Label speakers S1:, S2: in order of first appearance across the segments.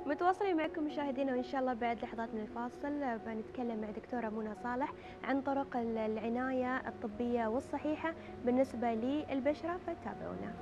S1: متواصلين معكم مشاهدينا وان شاء الله بعد لحظات من الفاصل بنتكلم مع دكتوره منى صالح عن طرق العنايه الطبيه والصحيحه بالنسبه للبشره فتابعونا.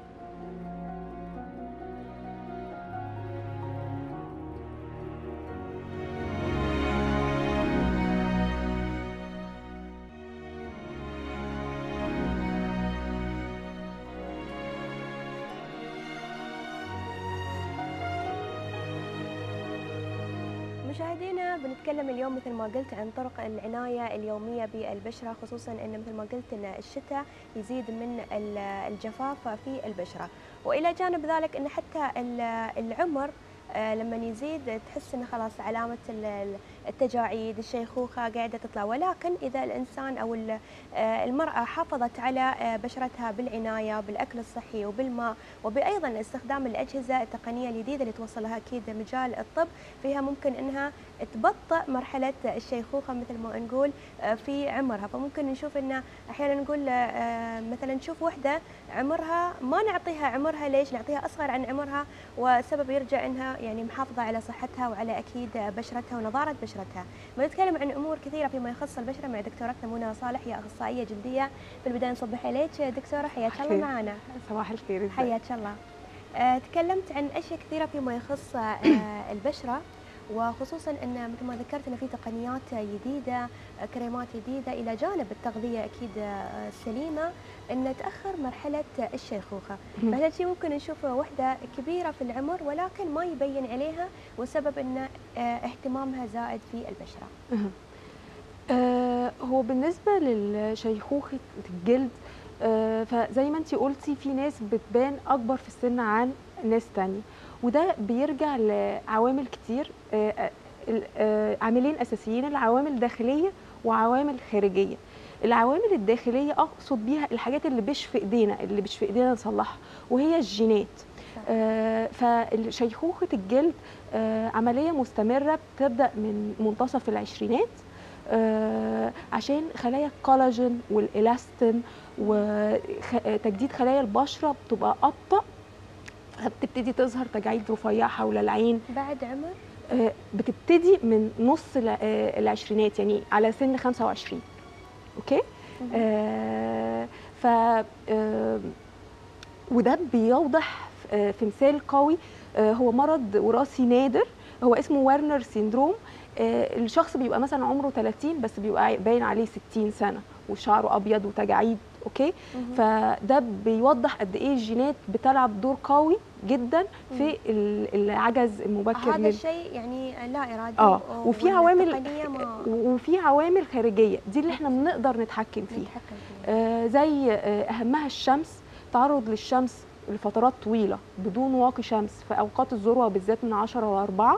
S1: مشاهدينا بنتكلم اليوم مثل ما قلت عن طرق العناية اليومية بالبشرة خصوصا أن مثل ما قلت أن الشتاء يزيد من الجفاف في البشرة وإلى جانب ذلك أن حتى العمر لما يزيد تحس انه خلاص علامه التجاعيد الشيخوخه قاعده تطلع ولكن اذا الانسان او المراه حافظت على بشرتها بالعنايه بالاكل الصحي وبالماء وبايضا استخدام الاجهزه التقنيه الجديده اللي توصلها اكيد مجال الطب فيها ممكن انها تبطئ مرحله الشيخوخه مثل ما نقول في عمرها فممكن نشوف انه احيانا نقول مثلا نشوف وحده عمرها ما نعطيها عمرها ليش نعطيها اصغر عن عمرها والسبب يرجع انها يعني محافظه على صحتها وعلى اكيد بشرتها ونضاره بشرتها بنتكلم عن امور كثيره فيما يخص البشره مع دكتورتنا منى صالح هي اخصائيه جلديه في البدايه نصبح عليك دكتوره حياك الله معنا
S2: صباح الخير
S1: حياك الله أه تكلمت عن اشياء كثيره فيما يخص أه البشره وخصوصا ان مثل ما ذكرت ان في تقنيات جديده كريمات جديده الى جانب التغذيه اكيد السليمه ان تاخر مرحله الشيخوخه فهذا الشيء ممكن نشوف وحده كبيره في العمر ولكن ما يبين عليها والسبب ان اهتمامها زائد في البشره
S2: آه هو بالنسبه للشيخوخه الجلد آه فزي ما انت قلتي في ناس بتبان اكبر في السن عن ناس تانية وده بيرجع لعوامل كتير عاملين اساسيين العوامل الداخليه وعوامل خارجيه العوامل الداخليه اقصد بيها الحاجات اللي مش في ايدينا اللي مش في ايدينا نصلحها وهي الجينات آه فشيخوخه الجلد آه عمليه مستمره بتبدا من منتصف العشرينات آه عشان خلايا الكولاجين والالاستين وتجديد خلايا البشره بتبقى ابطا فبتبتدي تظهر تجاعيد رفيعه حول العين
S1: بعد عمر
S2: آه بتبتدي من نص العشرينات يعني على سن 25 اوكي آه ف آه وده بيوضح في مثال قوي آه هو مرض وراثي نادر هو اسمه وارنر سيندروم آه الشخص بيبقى مثلا عمره 30 بس بيبقى باين عليه 60 سنه وشعره ابيض وتجاعيد اوكي مم. فده بيوضح قد ايه الجينات بتلعب دور قوي جدا في العجز المبكر
S1: هذا الشيء يعني لا ارادي
S2: اه وفي عوامل وفي عوامل خارجيه دي اللي احنا بنقدر نتحكم فيها, نتحكم فيها. آه زي آه اهمها الشمس تعرض للشمس لفترات طويله بدون واقي شمس في اوقات الذروه بالذات من 10 ل 4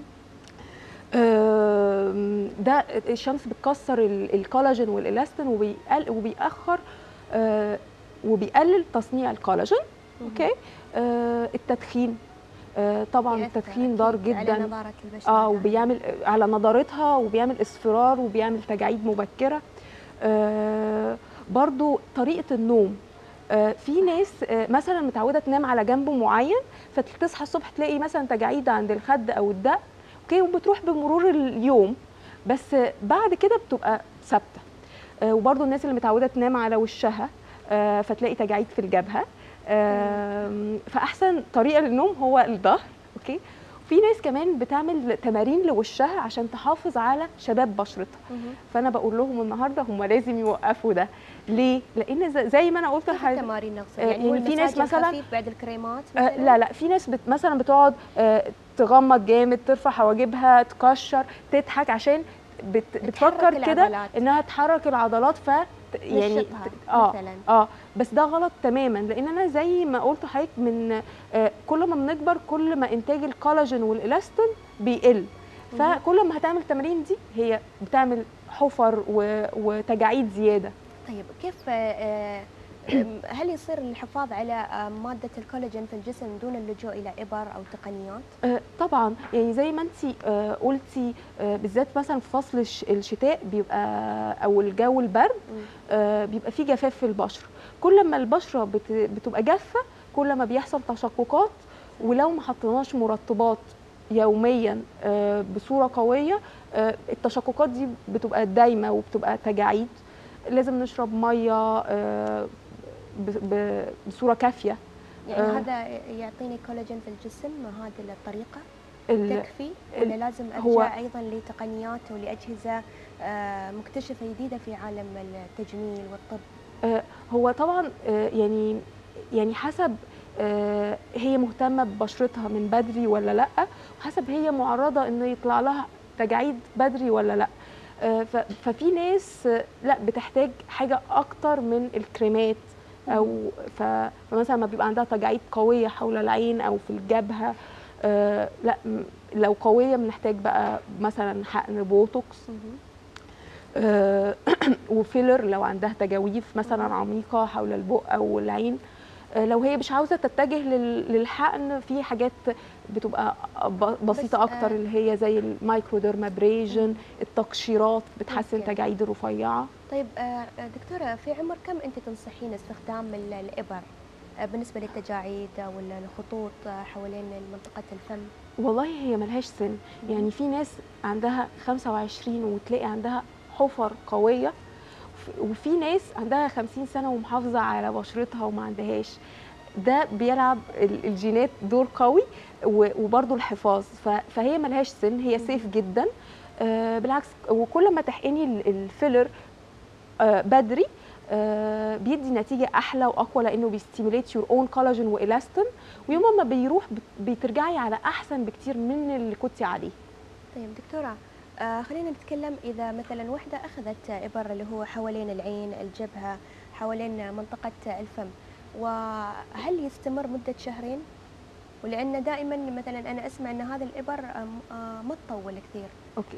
S2: ده الشمس بتكسر الكولاجين والالاستين وبيأخر آه وبيقلل تصنيع الكولاجين اوكي آه التدخين آه طبعا التدخين ضار جدا
S1: على نضاره البشره
S2: اه وبيعمل على نضارتها وبيعمل اصفرار وبيعمل تجاعيد مبكره آه برضو طريقه النوم آه في ناس آه مثلا متعوده تنام على جنب معين فتصحى الصبح تلاقي مثلا تجاعيد عند الخد او الدق اوكي وبتروح بمرور اليوم بس بعد كده بتبقى ثابته آه وبرضو الناس اللي متعوده تنام على وشها آه فتلاقي تجاعيد في الجبهه آه فاحسن طريقه للنوم هو الظهر اوكي في ناس كمان بتعمل تمارين لوشها عشان تحافظ على شباب بشرتها فانا بقول لهم النهارده هم لازم يوقفوا ده ليه لان زي ما انا قلت
S1: لحضرتك تمارين نقصد يعني, يعني
S2: في ناس مثلا
S1: بعد الكريمات
S2: آه لا لا في ناس بت مثلا بتقعد آه تغمض جامد ترفع حواجبها تكشر تضحك عشان بت بتفكر كده انها تحرك العضلات ف
S1: يعني
S2: اه
S1: مثلاً.
S2: اه بس ده غلط تماما لان انا زي ما قلت لحضرتك من آه كل ما بنكبر كل ما انتاج الكولاجين والالاستين بيقل فكل ما هتعمل التمارين دي هي بتعمل حفر وتجاعيد زياده
S1: طيب كيف آه هل يصير الحفاظ على مادة الكولاجين في الجسم دون اللجوء إلى إبر أو تقنيات؟
S2: آه طبعا يعني زي ما أنت آه قلتي آه بالذات مثلا في فصل الشتاء بيبقى أو الجو البرد بيبقى فيه جفاف في البشرة كل ما البشرة بتبقى جافة كل ما بيحصل تشققات ولو ما حطيناش مرطبات يوميا آه، بصوره قويه آه، التشققات دي بتبقى دايمه وبتبقى تجاعيد لازم نشرب ميه آه، ب- ب- بصوره كافيه
S1: يعني
S2: آه.
S1: هذا يعطيني كولاجين في الجسم هذه الطريقه
S2: ال-
S1: تكفي
S2: ال-
S1: ولا لازم
S2: هو-
S1: ارجع ايضا لتقنيات ولاجهزه آه، مكتشفه جديده في عالم التجميل والطب
S2: آه، هو طبعا آه، يعني يعني حسب آه، هي مهتمه ببشرتها من بدري ولا لا وحسب هي معرضه انه يطلع لها تجاعيد بدري ولا لا آه، ف- ففي ناس آه، لا بتحتاج حاجه اكتر من الكريمات او ف- فمثلا ما بيبقى عندها تجاعيد قويه حول العين او في الجبهه آه، لا م- لو قويه بنحتاج بقى مثلا حقن بوتوكس آه، وفيلر لو عندها تجاويف مثلا
S1: مم.
S2: عميقه حول البق او العين آه، لو هي مش عاوزه تتجه لل- للحقن في حاجات بتبقى ب- بسيطه
S1: بس،
S2: اكتر
S1: آه،
S2: اللي هي زي المايكروديرمابريجن
S1: مم.
S2: التقشيرات بتحسن
S1: ممكن.
S2: تجاعيد الرفيعه
S1: طيب آه، دكتوره في عمر كم انت تنصحين استخدام ال- الابر آه، بالنسبه للتجاعيد او الخطوط آه، حوالين منطقه الفم
S2: والله هي ملهاش سن يعني في ناس عندها 25 وتلاقي عندها حفر قويه ف- وفي ناس عندها 50 سنه ومحافظه على بشرتها وما عندهاش ده بيلعب ال- الجينات دور قوي و- وبرضه الحفاظ ف- فهي ملهاش سن هي سيف جدا آه، بالعكس وكل ما تحقني ال- الفيلر آه، بدري آه، بيدي نتيجه احلى واقوى لانه بيستيميليت يور اون كولاجين والاستين ويوم ما بيروح بت- بترجعي على احسن بكتير من اللي كنتي عليه
S1: طيب دكتورة آه خلينا نتكلم إذا مثلا وحدة أخذت إبر اللي هو حوالين العين الجبهة حوالين منطقة الفم وهل يستمر مدة شهرين؟ ولأن دائما مثلا أنا أسمع أن هذه الإبر آم، آه ما تطول كثير
S2: اوكي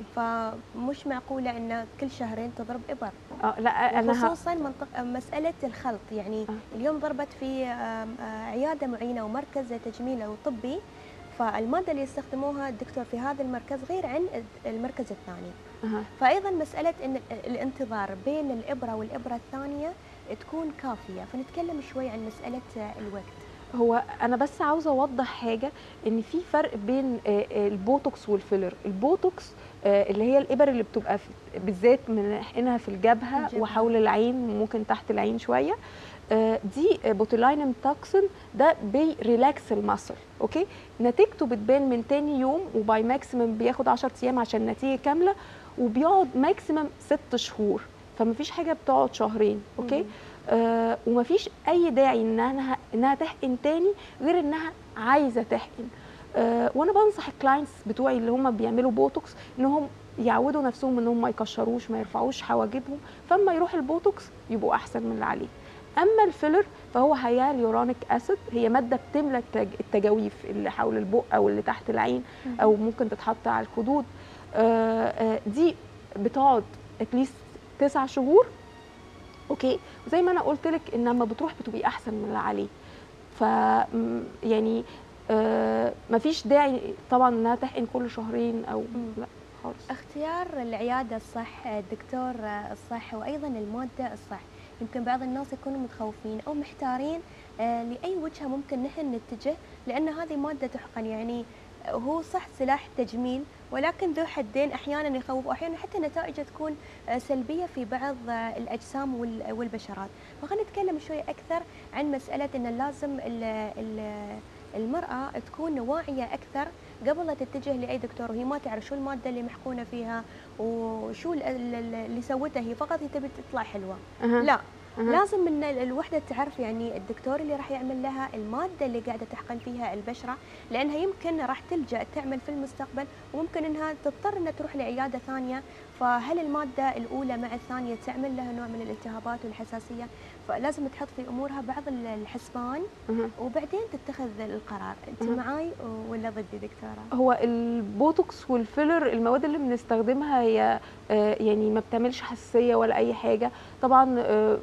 S1: فمش معقولة أن كل شهرين تضرب إبر
S2: اه لا انا ه...
S1: خصوصا منطقة مسألة الخلط يعني
S2: آه.
S1: اليوم ضربت في آم، آه، عيادة معينة ومركز تجميل أو طبي فالمادة اللي يستخدموها الدكتور في هذا المركز غير عن المركز الثاني
S2: أها.
S1: فأيضا مسألة أن الانتظار بين الإبرة والإبرة الثانية تكون كافية فنتكلم شوي عن مسألة الوقت
S2: هو انا بس عاوزه اوضح حاجه ان في فرق بين آه، آه، البوتوكس والفيلر البوتوكس آه، اللي هي الابر اللي بتبقى في بالذات بنحقنها في الجبهه
S1: الجبهة.
S2: وحول العين ممكن تحت العين شويه آه، دي بوتيلاينم توكسين ده بيريلاكس المصل اوكي نتيجته بتبان من تاني يوم وباي ماكسيمم بياخد 10 ايام عشان النتيجه كامله وبيقعد ماكسيمم ست شهور فمفيش حاجه بتقعد شهرين اوكي
S1: مم.
S2: آه ومفيش اي داعي انها انها تحقن تاني غير انها عايزه تحقن آه وانا بنصح الكلاينتس بتوعي اللي هم بيعملوا بوتوكس انهم يعودوا نفسهم انهم ما يكشروش ما يرفعوش حواجبهم فاما يروح البوتوكس يبقوا احسن من اللي عليه اما الفيلر فهو هياليورونيك اسيد هي ماده بتملى التج- التجاويف اللي حول البق او اللي تحت العين او ممكن تتحط على الخدود آه، آه، دي بتقعد اتليست تسع شهور اوكي وزي ما انا قلت لك ان لما بتروح بتبقي احسن من اللي عليه ف م- يعني آه مفيش داعي طبعا انها تحقن كل شهرين او
S1: مم.
S2: لا خالص
S1: اختيار العيادة الصح الدكتور الصح وأيضا المادة الصح يمكن بعض الناس يكونوا متخوفين أو محتارين آه، لأي وجهة ممكن نحن نتجه لأن هذه مادة تحقن يعني هو صح سلاح تجميل ولكن ذو حدين احيانا يخوف واحيانا حتى نتائجه تكون آه، سلبيه في بعض آه، الاجسام وال- والبشرات فخلينا نتكلم شوي اكثر عن مساله ان لازم ال- ال- المراه تكون واعيه اكثر قبل لا تتجه لاي دكتور وهي ما تعرف شو الماده اللي محقونه فيها وشو ال- ال- اللي سوتها هي فقط هي تبي تطلع حلوه
S2: أها.
S1: لا
S2: أها.
S1: لازم ان ال- الوحده تعرف يعني الدكتور اللي راح يعمل لها الماده اللي قاعده تحقن فيها البشره لانها يمكن راح تلجا تعمل في المستقبل وممكن انها تضطر انها تروح لعياده ثانيه فهل الماده الاولى مع الثانيه تعمل لها نوع من الالتهابات والحساسيه فلازم تحط في امورها بعض ال- الحسبان
S2: أها.
S1: وبعدين تتخذ القرار انت
S2: أها.
S1: معاي ولا ضدي دكتوره
S2: هو البوتوكس والفيلر المواد اللي بنستخدمها هي آه، يعني ما بتعملش حساسيه ولا اي حاجه طبعا آه،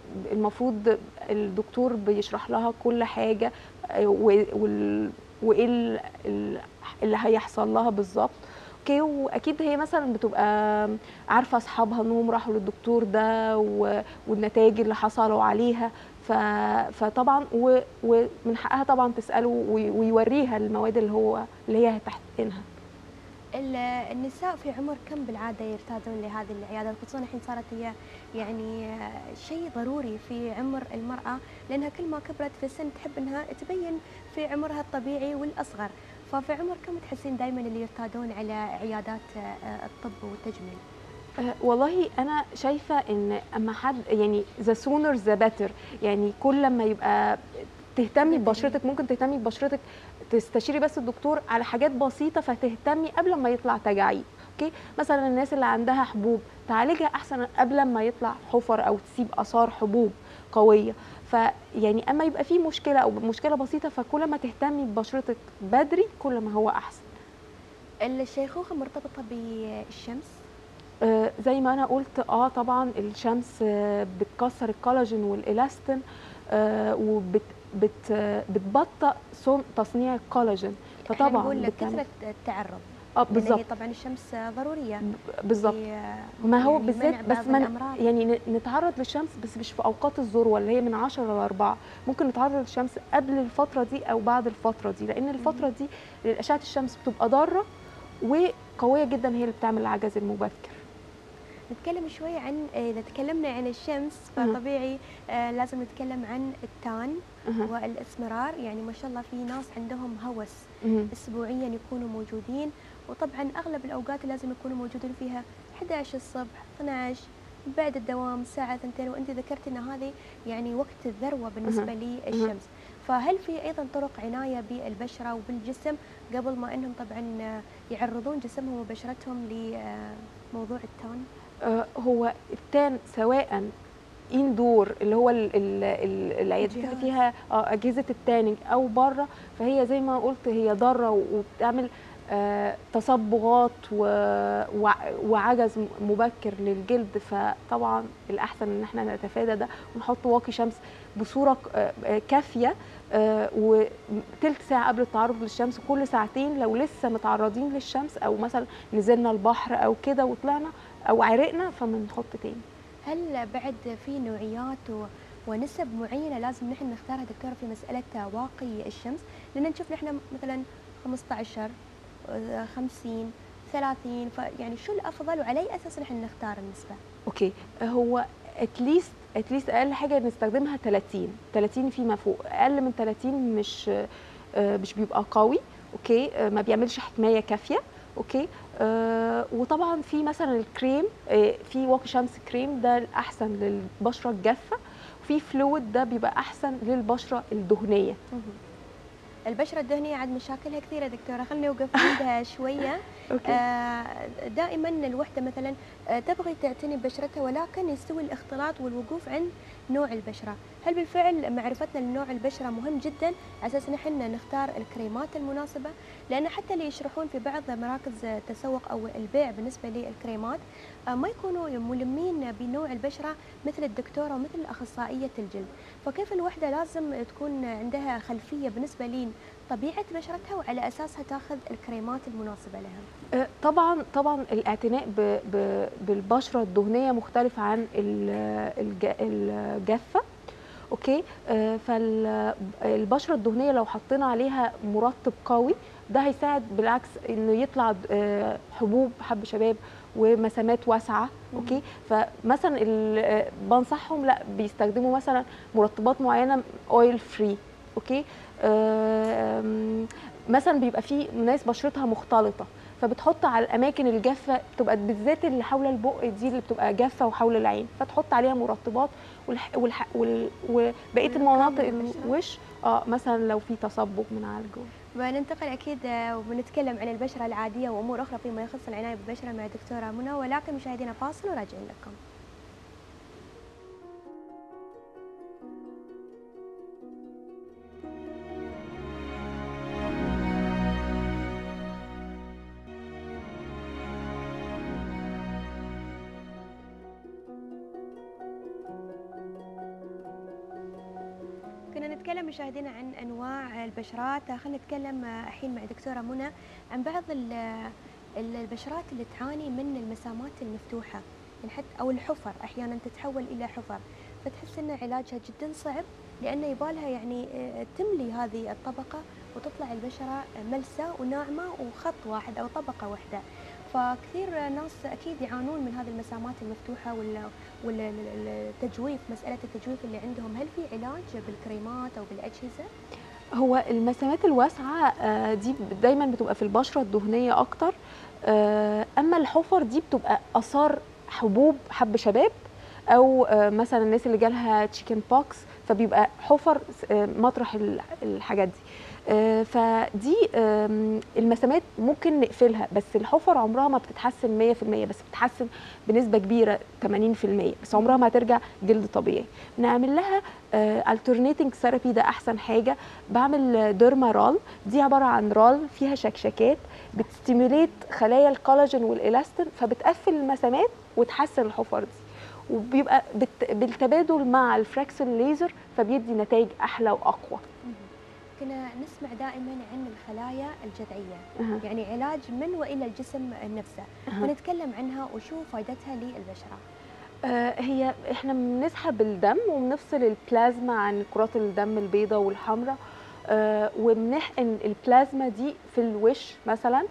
S2: المفروض الدكتور بيشرح لها كل حاجه آه، و- وال- وايه ال- ال- اللي هيحصل لها بالظبط اوكي واكيد هي مثلا بتبقى عارفه اصحابها انهم راحوا للدكتور ده و- والنتائج اللي حصلوا عليها ف... فطبعا و... ومن حقها طبعا تساله وي- ويوريها المواد اللي هو اللي هي هتحقنها
S1: ال- النساء في عمر كم بالعاده يرتادون لهذه العيادات خصوصا الحين صارت هي يعني آه، شيء ضروري في عمر المراه لانها كل ما كبرت في السن تحب انها تبين في عمرها الطبيعي والاصغر ففي عمر كم تحسين دائما اللي يرتادون على عيادات آه، الطب والتجميل
S2: أه، والله انا شايفه ان اما حد يعني ذا سونر ذا بيتر يعني كل لما يبقى تهتمي
S1: حاجة
S2: ببشرتك ممكن تهتمي ببشرتك تستشيري بس الدكتور على حاجات بسيطه فتهتمي قبل ما يطلع تجاعيد اوكي مثلا الناس اللي عندها حبوب تعالجها احسن قبل ما يطلع حفر او تسيب اثار حبوب قويه فيعني اما يبقى في مشكله او مشكله بسيطه فكل ما تهتمي ببشرتك بدري كل ما هو احسن
S1: الشيخوخه مرتبطه بالشمس
S2: آه، زي ما انا قلت اه طبعا الشمس آه، بتكسر الكولاجين والالاستين آه، وبت بت آه، بتبطئ صن- تصنيع الكولاجين
S1: احنا
S2: فطبعا
S1: نقول
S2: بتعمل-
S1: كثره التعرض
S2: اه
S1: لأن هي
S2: بالظبط
S1: طبعا الشمس ضروريه
S2: ب- بالظبط
S1: في
S2: ما هو
S1: يعني
S2: بالذات
S1: منع
S2: بس
S1: بعض
S2: من
S1: الأمراض.
S2: يعني ن- نتعرض للشمس بس مش في اوقات الذروه اللي هي من 10 ل 4 ممكن نتعرض للشمس قبل الفتره دي او بعد الفتره دي لان الفتره دي اشعه الشمس بتبقى ضاره وقويه جدا هي اللي بتعمل العجز المبكر
S1: نتكلم شوي عن اذا تكلمنا عن الشمس
S2: مهم.
S1: فطبيعي آه، لازم نتكلم عن التان
S2: أها.
S1: والاسمرار يعني ما شاء الله في ناس عندهم هوس
S2: مهم.
S1: اسبوعيا يكونوا موجودين وطبعا اغلب الاوقات لازم يكونوا موجودين فيها 11 الصبح 12 بعد الدوام ساعة ثنتين وانت ذكرت ان هذه يعني وقت الذروة بالنسبة للشمس فهل في ايضا طرق عناية بالبشرة وبالجسم قبل ما انهم طبعا آه، يعرضون جسمهم وبشرتهم لموضوع التان؟
S2: آه، هو التان سواء اندور اللي هو ال- ال- ال- العيادات اللي
S1: الجهاز.
S2: فيها آه، اجهزه التاننج او بره فهي زي ما قلت هي ضاره وبتعمل آه، تصبغات و- وع- وعجز م- مبكر للجلد فطبعا الاحسن ان احنا نتفادى ده ونحط واقي شمس بصوره ك- آه، آه، كافيه آه، وتلت ساعه قبل التعرض للشمس كل ساعتين لو لسه متعرضين للشمس او مثلا نزلنا البحر او كده وطلعنا او عرقنا فبنحط تاني
S1: هل بعد في نوعيات و- ونسب معينه لازم نحن نختارها دكتوره في مساله واقي الشمس لان نشوف نحن مثلا 15 آه، 50 30 فيعني شو الافضل وعلى اي اساس نحن نختار النسبه؟
S2: اوكي هو اتليست اتليست اقل حاجه نستخدمها 30 30 فيما فوق اقل من 30 مش آه، مش بيبقى قوي اوكي آه، ما بيعملش حمايه كافيه اوكي آه وطبعا في مثلا الكريم آه في واقي شمس كريم ده الاحسن للبشره الجافه وفي فلويد ده بيبقى احسن للبشره الدهنيه
S1: البشره الدهنيه عاد مشاكلها كثيره دكتوره خلينا نوقف عندها شويه
S2: اوكي
S1: آه، دائما الوحده مثلا آه، تبغي تعتني ببشرتها ولكن يستوي الاختلاط والوقوف عند نوع البشره، هل بالفعل معرفتنا لنوع البشره مهم جدا على اساس نحن نختار الكريمات المناسبه؟ لان حتى اللي يشرحون في بعض مراكز التسوق او البيع بالنسبه للكريمات آه، ما يكونوا ملمين بنوع البشره مثل الدكتوره ومثل اخصائيه الجلد، فكيف الوحده لازم تكون عندها خلفيه بالنسبه لطبيعه بشرتها وعلى اساسها تاخذ الكريمات المناسبه لها؟
S2: آه، طبعا طبعا الاعتناء ب- ب- بالبشره الدهنيه مختلف عن ال- الج- الجافه اوكي فالبشره الدهنيه لو حطينا عليها مرطب قوي ده هيساعد بالعكس انه يطلع آه، حبوب حب شباب ومسامات واسعه اوكي فمثلا ال- آه، بنصحهم لا بيستخدموا مثلا مرطبات معينه اويل فري اوكي آم، مثلا بيبقى في ناس بشرتها مختلطه فبتحط على الاماكن الجافه بتبقى بالذات اللي حول البق دي اللي بتبقى جافه وحول العين فتحط عليها مرطبات والح... والح... وال... وبقيه
S1: والرقم
S2: المناطق
S1: والبشرة.
S2: الوش اه مثلا لو في تصبغ من على الجو
S1: وننتقل اكيد آه، وبنتكلم عن البشره العاديه وامور اخرى فيما يخص العنايه بالبشره مع الدكتوره منى ولكن مشاهدينا فاصل وراجعين لكم. كنا نتكلم مشاهدينا عن انواع البشرات خلينا نتكلم آه، الحين مع دكتوره منى عن بعض ال- ال- البشرات اللي تعاني من المسامات المفتوحه يعني حتى او الحفر احيانا تتحول الى حفر فتحس ان علاجها جدا صعب لانه يبالها يعني آه، تملي هذه الطبقه وتطلع البشره ملسه وناعمه وخط واحد او طبقه واحده فكثير ناس اكيد يعانون من هذه المسامات المفتوحه ولا ولا التجويف مساله التجويف اللي عندهم هل في علاج بالكريمات او بالاجهزه
S2: هو المسامات الواسعه آه، دي دايما بتبقى في البشره الدهنيه اكتر آه، اما الحفر دي بتبقى اثار حبوب حب شباب او آه، مثلا الناس اللي جالها تشيكن بوكس فبيبقى حفر آه، مطرح ال- الحاجات دي آه، فدي آم، المسامات ممكن نقفلها بس الحفر عمرها ما بتتحسن 100% بس بتتحسن بنسبه كبيره 80% بس عمرها ما هترجع جلد طبيعي بنعمل لها alternating ثيرابي ده احسن حاجه بعمل ديرما رول دي عباره عن رول فيها شكشكات بتستيموليت خلايا الكولاجين والالاستين فبتقفل المسامات وتحسن الحفر دي وبيبقى بت- بالتبادل مع الفراكسل ليزر فبيدي نتائج احلى واقوى
S1: كنا نسمع دائما عن الخلايا الجذعيه
S2: أها.
S1: يعني علاج من والى الجسم نفسه
S2: أها.
S1: ونتكلم عنها وشو فائدتها للبشره
S2: آه، هي احنا بنسحب الدم وبنفصل البلازما عن كرات الدم البيضاء والحمراء آه، وبنحقن البلازما دي في الوش مثلا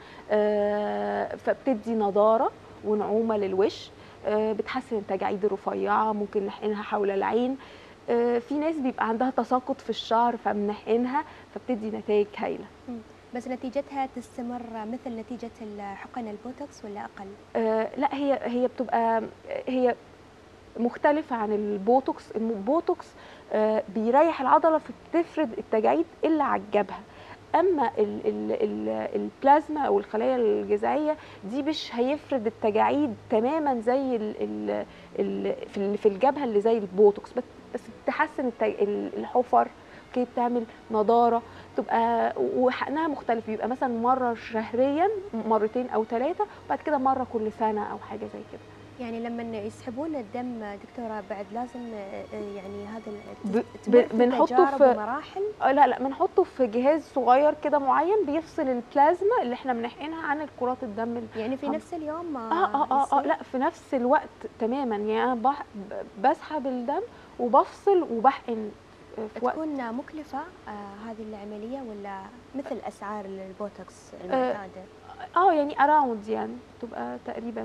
S2: آه، فبتدي نضاره ونعومه للوش آه، بتحسن التجاعيد الرفيعه ممكن نحقنها حول العين آه، في ناس بيبقى عندها تساقط في الشعر فبنحقنها فبتدي نتائج هايله
S1: بس نتيجتها تستمر مثل نتيجه الحقن البوتوكس ولا اقل
S2: آه، لا هي هي بتبقى هي مختلفة عن البوتوكس البوتوكس آه، بيريح العضلة فبتفرد التجاعيد اللي على الجبهة اما ال ال ال البلازما او الخلايا الجذعيه دي مش هيفرد التجاعيد تماما زي ال ال ال في ال- في الجبهه اللي زي البوتوكس بس بس بتحسن التج- ال- الحفر اوكي بتعمل نضاره تبقى وحقنها مختلف بيبقى مثلا مره شهريا مرتين او ثلاثه وبعد كده مره كل سنه او حاجه زي كده
S1: يعني لما يسحبون الدم دكتوره بعد لازم آه، آه، يعني هذا ال-
S2: ب-
S1: تمر
S2: ب-
S1: في
S2: بنحطه
S1: تجارب
S2: في-
S1: ومراحل
S2: آه، لا لا بنحطه في جهاز صغير كده معين بيفصل البلازما اللي احنا بنحقنها عن الكرات الدم ال-
S1: يعني في
S2: آه.
S1: نفس اليوم ما
S2: اه اه اه, آه
S1: يصير؟
S2: لا في نفس الوقت تماما يعني انا بح ب- بسحب الدم وبفصل وبحقن آه، في وقت
S1: تكون مكلفة آه هذه العملية ولا مثل أسعار البوتوكس المعتادة
S2: اه يعني اراوند يعني تبقى تقريبا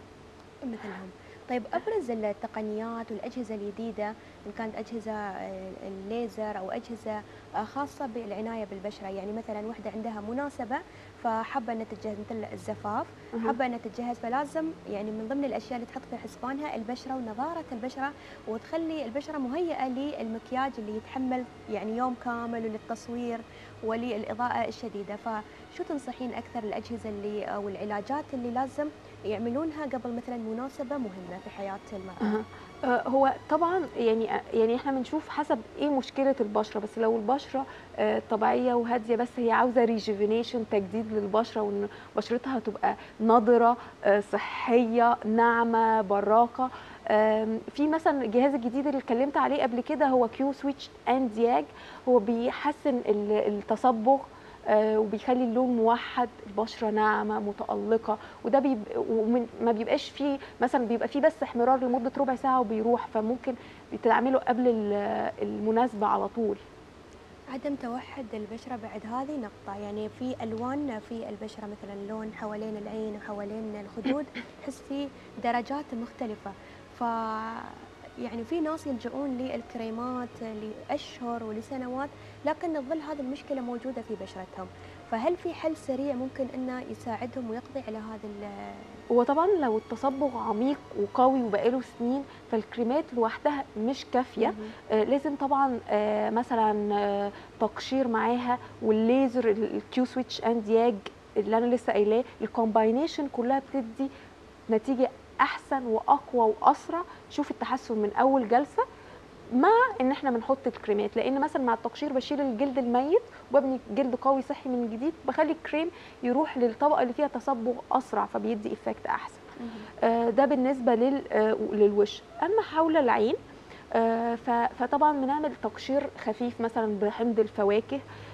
S2: آه،
S1: مثلهم طيب أبرز التقنيات والأجهزة الجديدة إن كانت أجهزة آه، الليزر أو أجهزة آه، خاصة بالعناية بالبشرة يعني مثلا وحدة عندها مناسبة فحابة أن تتجهز مثل الزفاف
S2: أها.
S1: حابة أن تتجهز فلازم يعني من ضمن الأشياء اللي تحط في حسبانها البشرة ونضارة البشرة وتخلي البشرة مهيئة للمكياج اللي يتحمل يعني يوم كامل وللتصوير وللإضاءة الشديدة فشو تنصحين أكثر الأجهزة اللي أو العلاجات اللي لازم يعملونها قبل مثلا مناسبة مهمة في حياة المرأة
S2: أها. آه، هو طبعا يعني يعني احنا بنشوف حسب ايه مشكله البشره بس لو البشره آه، طبيعيه وهاديه بس هي عاوزه ريجيفينيشن تجديد للبشره وان بشرتها تبقى نضره آه، صحيه ناعمه براقه آم، في مثلا الجهاز الجديد اللي اتكلمت عليه قبل كده هو كيو سويتش اند ياج هو بيحسن ال- التصبغ آه، وبيخلي اللون موحد البشره ناعمه متالقه وده بيب... ومن ما بيبقاش فيه مثلا بيبقى فيه بس احمرار لمده ربع ساعه وبيروح فممكن بتعمله قبل ال- المناسبه على طول
S1: عدم توحد البشرة بعد هذه نقطة يعني في ألوان في البشرة مثلا لون حوالين العين وحوالين الخدود تحس في درجات مختلفة ف يعني في ناس يلجؤون للكريمات لأشهر ولسنوات لكن تظل هذه المشكلة موجودة في بشرتهم فهل في حل سريع ممكن أنه يساعدهم ويقضي على هذا ال-
S2: هو طبعا لو التصبغ عميق وقوي وبقاله سنين فالكريمات لوحدها مش كافيه آه، لازم طبعا آه، مثلا آه، تقشير معاها والليزر ال- الكيو سويتش اند ياج اللي انا لسه قايلاه الكومباينيشن كلها بتدي نتيجه احسن واقوى واسرع شوف التحسن من اول جلسه مع ان احنا بنحط الكريمات لان مثلا مع التقشير بشيل الجلد الميت وببني جلد قوي صحي من جديد بخلي الكريم يروح للطبقه اللي فيها تصبغ اسرع فبيدي افكت احسن آه، ده بالنسبه لل آه، للوش اما حول العين آه، ف- فطبعا بنعمل تقشير خفيف مثلا بحمض الفواكه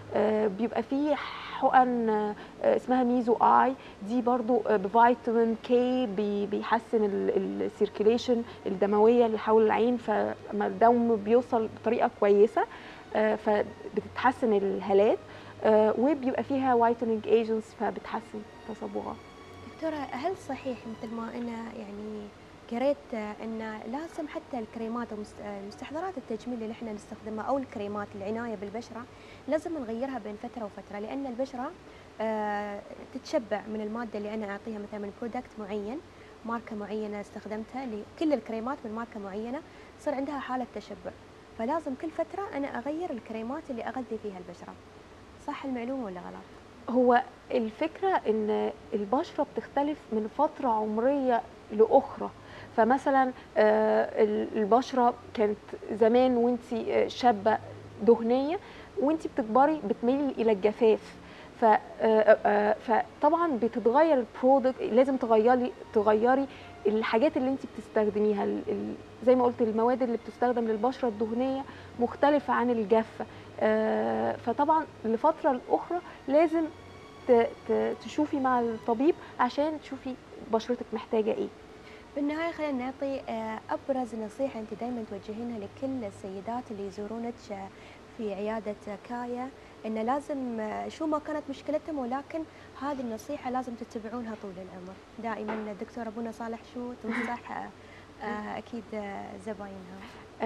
S2: آه، بيبقى فيه حقن آه، اسمها ميزو اي دي برضو آه، بفيتامين كي بي- بيحسن السيركيليشن الدمويه اللي حول العين فما الدم بيوصل بطريقه كويسه آه، فبتتحسن الهالات آه، وبيبقى فيها وايتنينج ايجنتس فبتحسن التصبغات
S1: دكتورة هل صحيح مثل ما أنا يعني قريت أن لازم حتى الكريمات المست- المستحضرات التجميل اللي احنا نستخدمها أو الكريمات العناية بالبشرة لازم نغيرها بين فترة وفترة لأن البشرة آه، تتشبع من المادة اللي أنا أعطيها مثلا من برودكت معين ماركة معينة استخدمتها لكل الكريمات من ماركة معينة تصير عندها حالة تشبع فلازم كل فترة أنا أغير الكريمات اللي أغذي فيها البشرة صح المعلومة ولا غلط؟
S2: هو الفكرة ان البشرة بتختلف من فترة عمرية لأخرى فمثلا آه، ال- البشرة كانت زمان وانت شابة دهنية وانت بتكبري بتميلي إلى الجفاف ف آه، آه، فطبعا بتتغير البرودكت لازم تغيري تغيري الحاجات اللي انت بتستخدميها ال- ال- زي ما قلت المواد اللي بتستخدم للبشره الدهنيه مختلفه عن الجافه آه، فطبعا لفتره الاخرى لازم ت- ت- تشوفي مع الطبيب عشان تشوفي بشرتك محتاجه ايه
S1: بالنهاية خلينا نعطي آه، أبرز نصيحة أنت دائما توجهينها لكل السيدات اللي يزورونك آه، في عيادة كايا أن لازم آه، شو ما كانت مشكلتهم ولكن هذه النصيحة لازم تتبعونها طول العمر دائما الدكتورة بونا صالح شو تنصح آه، آه، أكيد آه، زباينها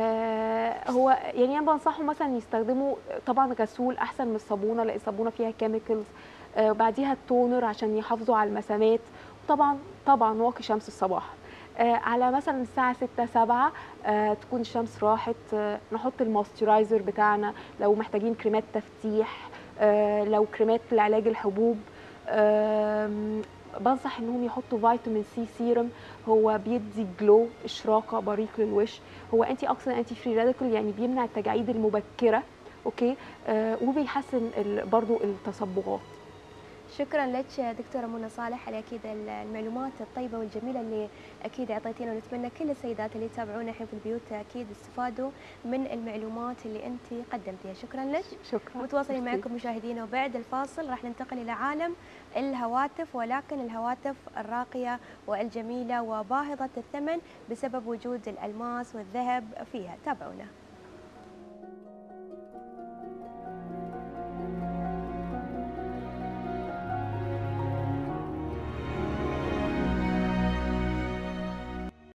S2: آه، هو يعني انا بنصحهم مثلا يستخدموا طبعا غسول احسن من الصابونه لان الصابونه فيها كيميكلز وبعديها التونر عشان يحافظوا على المسامات وطبعا طبعا واقي شمس الصباح آه، على مثلا الساعة 6 7 آه، تكون الشمس راحت آه، نحط الموسترايزر بتاعنا لو محتاجين كريمات تفتيح آه، لو كريمات لعلاج الحبوب آم، بنصح انهم يحطوا فيتامين سي سيرم هو بيدي جلو اشراقه بريق للوش هو انتي اوكسيدنت انتي فري راديكال يعني بيمنع التجاعيد المبكره اوكي آه وبيحسن ال- برضو التصبغات
S1: شكرا لك دكتورة منى صالح على أكيد المعلومات الطيبة والجميلة اللي أكيد أعطيتينا ونتمنى كل السيدات اللي يتابعونا الحين في البيوت أكيد استفادوا من المعلومات اللي أنت قدمتيها شكرا لك
S2: شكرا
S1: متواصلين
S2: ميرسي.
S1: معكم مشاهدينا وبعد الفاصل راح ننتقل إلى عالم الهواتف ولكن الهواتف الراقية والجميلة وباهظة الثمن بسبب وجود الألماس والذهب فيها تابعونا